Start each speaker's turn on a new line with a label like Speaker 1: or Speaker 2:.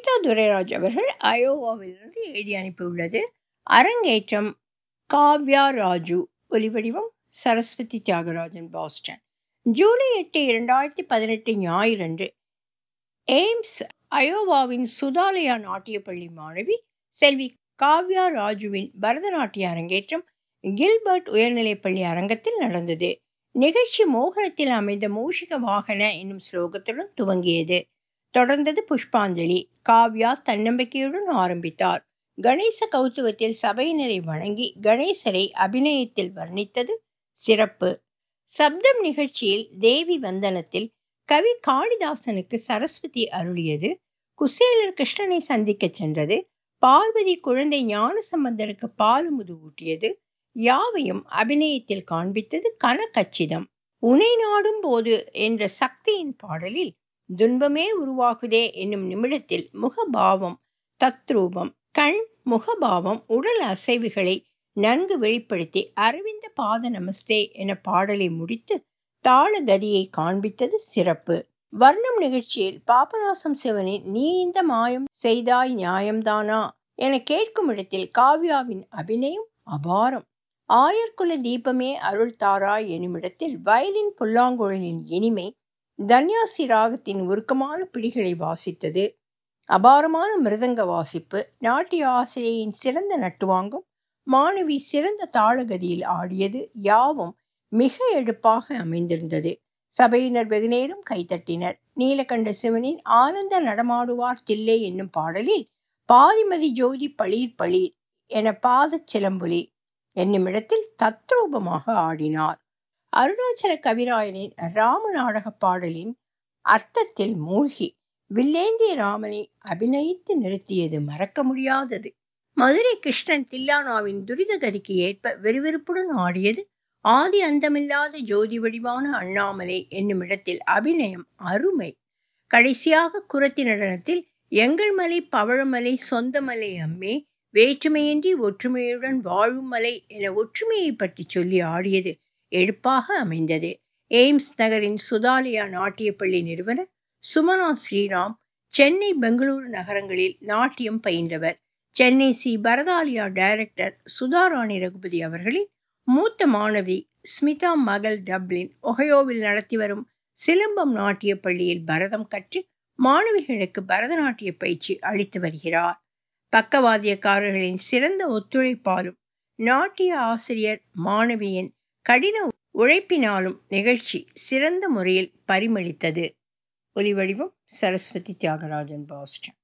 Speaker 1: கீதா துரைராஜ் அவர்கள் அயோவாவிலிருந்து எழுதி அனுப்பியுள்ளது அரங்கேற்றம் காவ்யா ராஜு ஒலிவடிவம் சரஸ்வதி தியாகராஜன் பாஸ்டன் ஜூலை எட்டு இரண்டாயிரத்தி பதினெட்டு ஞாயிறன்று எய்ம்ஸ் அயோவாவின் சுதாலயா நாட்டிய பள்ளி மாணவி செல்வி காவ்யா ராஜுவின் பரதநாட்டிய அரங்கேற்றம் கில்பர்ட் உயர்நிலைப்பள்ளி அரங்கத்தில் நடந்தது நிகழ்ச்சி மோகனத்தில் அமைந்த மூஷிக வாகன என்னும் ஸ்லோகத்துடன் துவங்கியது தொடர்ந்தது புஷ்பாஞ்சலி காவ்யா தன்னம்பிக்கையுடன் ஆரம்பித்தார் கணேச கௌத்துவத்தில் சபையினரை வணங்கி கணேசரை அபிநயத்தில் வர்ணித்தது சிறப்பு சப்தம் நிகழ்ச்சியில் தேவி வந்தனத்தில் கவி காளிதாசனுக்கு சரஸ்வதி அருளியது குசேலர் கிருஷ்ணனை சந்திக்க சென்றது பார்வதி குழந்தை ஞான சம்பந்தருக்கு பாலுமுது ஊட்டியது யாவையும் அபிநயத்தில் காண்பித்தது கனகச்சிதம் உனை நாடும் போது என்ற சக்தியின் பாடலில் துன்பமே உருவாகுதே என்னும் நிமிடத்தில் முகபாவம் தத்ரூபம் கண் முகபாவம் உடல் அசைவுகளை நன்கு வெளிப்படுத்தி அரவிந்த பாத நமஸ்தே என பாடலை முடித்து தாள கதியை காண்பித்தது சிறப்பு வர்ணம் நிகழ்ச்சியில் பாபநாசம் சிவனின் நீ இந்த மாயம் செய்தாய் நியாயம்தானா என கேட்கும் இடத்தில் காவ்யாவின் அபிநயம் அபாரம் ஆயர்குல தீபமே அருள் தாராய் எனுமிடத்தில் வயலின் புல்லாங்குழலின் இனிமை தன்யாசி ராகத்தின் உருக்கமான பிடிகளை வாசித்தது அபாரமான மிருதங்க வாசிப்பு நாட்டிய ஆசிரியையின் சிறந்த நட்டுவாங்கும் மாணவி சிறந்த தாளகதியில் ஆடியது யாவும் மிக எடுப்பாக அமைந்திருந்தது சபையினர் வெகுநேரம் கைத்தட்டினர் நீலகண்ட சிவனின் ஆனந்த நடமாடுவார் தில்லை என்னும் பாடலில் பாதிமதி ஜோதி பளீர் பளீர் என பாத சிலம்புலி என்னுமிடத்தில் தத்ரூபமாக ஆடினார் அருணாச்சல கவிராயனின் ராம நாடக பாடலின் அர்த்தத்தில் மூழ்கி வில்லேந்திய ராமனை அபிநயித்து நிறுத்தியது மறக்க முடியாதது மதுரை கிருஷ்ணன் தில்லானாவின் துரித கதிக்கு ஏற்ப விறுவிறுப்புடன் ஆடியது ஆதி அந்தமில்லாத ஜோதி வடிவான அண்ணாமலை என்னும் இடத்தில் அபிநயம் அருமை கடைசியாக குரத்தி நடனத்தில் எங்கள் மலை பவழமலை சொந்தமலை அம்மே வேற்றுமையின்றி ஒற்றுமையுடன் வாழும் மலை என ஒற்றுமையை பற்றி சொல்லி ஆடியது எடுப்பாக அமைந்தது எய்ம்ஸ் நகரின் சுதாலியா நாட்டிய பள்ளி நிறுவனர் சுமனா ஸ்ரீராம் சென்னை பெங்களூரு நகரங்களில் நாட்டியம் பயின்றவர் சென்னை சி பரதாலியா டைரக்டர் சுதாராணி ரகுபதி அவர்களின் மூத்த மாணவி ஸ்மிதா மகள் டப்ளின் ஒஹயோவில் நடத்தி வரும் சிலம்பம் நாட்டிய பள்ளியில் பரதம் கற்று மாணவிகளுக்கு பரதநாட்டிய பயிற்சி அளித்து வருகிறார் பக்கவாதியக்காரர்களின் சிறந்த ஒத்துழைப்பாலும் நாட்டிய ஆசிரியர் மாணவியின் கடின உழைப்பினாலும் நிகழ்ச்சி சிறந்த முறையில் பரிமளித்தது ஒலிவடிவம் சரஸ்வதி தியாகராஜன் பாஸ்டன்